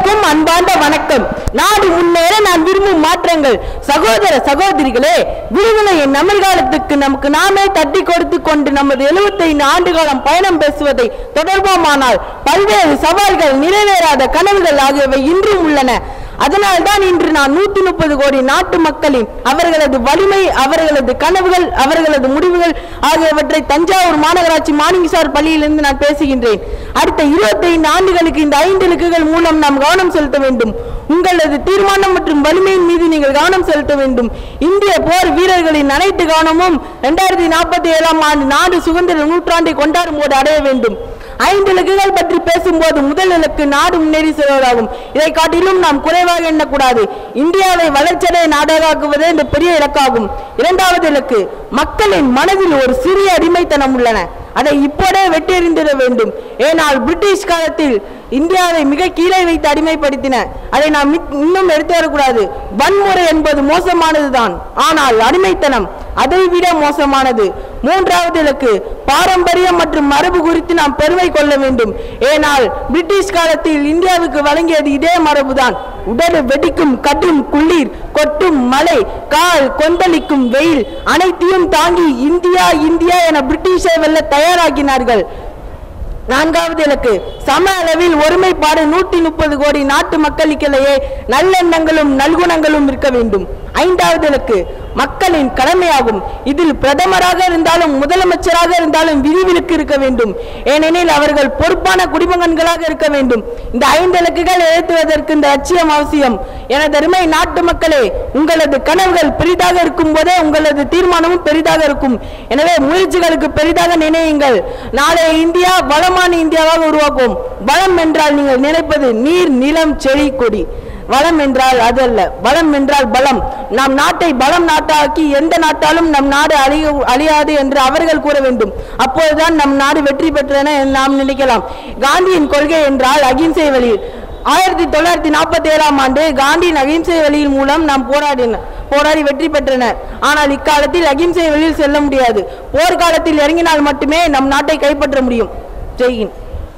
அனைவருக்கும் அன்பார்ந்த வணக்கம் நாடு முன்னேற நான் விரும்பும் மாற்றங்கள் சகோதர சகோதரிகளே விடுதலையின் எதிர்காலத்துக்கு நமக்கு நாமே தட்டி கொடுத்து கொண்டு நமது 75 ஆண்டு காலம் பயணம் பேசுவதை தொடர்போமானால் பல்வேறு சவால்கள் நிறைவேறாத கனவுகள் ஆகியவை இன்றும் உள்ளன அதனால்தான் இன்று நான் நூத்தி முப்பது கோடி நாட்டு மக்களின் அவர்களது வலிமை அவர்களது கனவுகள் அவர்களது முடிவுகள் ஆகியவற்றை தஞ்சாவூர் மாநகராட்சி மாணிங்கசார் பள்ளியிலிருந்து நான் பேசுகின்றேன் அடுத்த 25 ஆண்டுகளுக்கு இந்த ஐந்து இலக்குகள் மூலம் நாம் கவனம் செலுத்த வேண்டும் உங்களது தீர்மானம் மற்றும் வலிமையின் மீது நீங்கள் கவனம் செலுத்த வேண்டும் இந்திய போர் வீரர்களின் அனைத்து கவனமும் இரண்டாயிரத்தி நாற்பத்தி ஏழாம் ஆண்டு நாடு சுதந்திர நூற்றாண்டை கொண்டாடும் போது அடைய வேண்டும் ஐந்து இலக்குகள் பற்றி பேசும்போது முதல் இலக்கு நாடு முன்னேறி செல்வதாகும் இதை காட்டிலும் நாம் குறைவாக எண்ணக்கூடாது இந்தியாவை வளர்ச்சியடைய நாடாக்குவதே இந்த பெரிய இலக்காகும் இரண்டாவது இலக்கு மக்களின் மனதில் ஒரு சிறிய அடிமைத்தனம் உள்ளன அதை இப்போதே வெட்டியெறிந்திட வேண்டும் ஏனால் பிரிட்டிஷ் காலத்தில் இந்தியாவை மிக கீழே வைத்து அடிமைப்படுத்தின அதை நாம் மிக்- இன்னும் எடுத்து வரக்கூடாது வன்முறை என்பது மோசமானதுதான் ஆனால் அடிமைத்தனம் அதை விட மோசமானது மூன்றாவது இலக்கு பாரம்பரியம் மற்றும் மரபு குறித்து நாம் பெருமை கொள்ள வேண்டும் ஏனால் பிரிட்டிஷ் காலத்தில் இந்தியாவுக்கு வழங்கியது இதே மரபுதான் உடல் வெடிக்கும் கடும் குளிர் கொட்டும் மழை கால் கொந்தளிக்கும் வெயில் அனைத்தையும் தாங்கி இந்தியா இந்தியா என பிரிட்டிஷை வெல்ல தயாராக்கினார்கள் நான்காவது இலக்கு சம அளவில் ஒருமைப்பாடு நூற்றி முப்பது கோடி நாட்டு மக்களுக்கிடையே நல்லெண்ணங்களும் நல்குணங்களும் இருக்க வேண்டும் ஐந்தாவது இலக்கு மக்களின் கடமையாகும் இதில் பிரதமராக இருந்தாலும் முதலமைச்சராக இருந்தாலும் விதிவிலக்கு இருக்க வேண்டும் ஏனெனில் அவர்கள் பொறுப்பான குடிமகன்களாக இருக்க வேண்டும் இந்த ஐந்து இலக்குகள் எழுத்துவதற்கு இந்த லட்சியம் அவசியம் எனது அருமை நாட்டு மக்களே உங்களது கனவுகள் பெரிதாக இருக்கும் போதே உங்களது தீர்மானமும் பெரிதாக இருக்கும் எனவே முயற்சிகளுக்கு பெரிதாக நினையுங்கள் நாளைய இந்தியா வளமான இந்தியாவாக உருவாக்கும் வளம் என்றால் நீங்கள் நினைப்பது நீர் நிலம் செடி கொடி வளம் என்றால் அது அல்ல பலம் என்றால் பலம் நம் நாட்டை பலம் நாட்டாக்கி எந்த நாட்டாலும் நம் நாடு அழிய அழியாது என்று அவர்கள் கூற வேண்டும் அப்போதுதான் நம் நாடு வெற்றி பெற்றன என்று நாம் நினைக்கலாம் காந்தியின் கொள்கை என்றால் அகிம்சை வழி ஆயிரத்தி தொள்ளாயிரத்தி நாற்பத்தி ஏழாம் ஆண்டு காந்தியின் அகிம்சை வழியின் மூலம் நாம் போராடின போராடி வெற்றி பெற்றனர் ஆனால் இக்காலத்தில் அகிம்சை வழியில் செல்ல முடியாது போர்க்காலத்தில் இறங்கினால் மட்டுமே நம் நாட்டை கைப்பற்ற முடியும் ஜெய்ஹிந்த்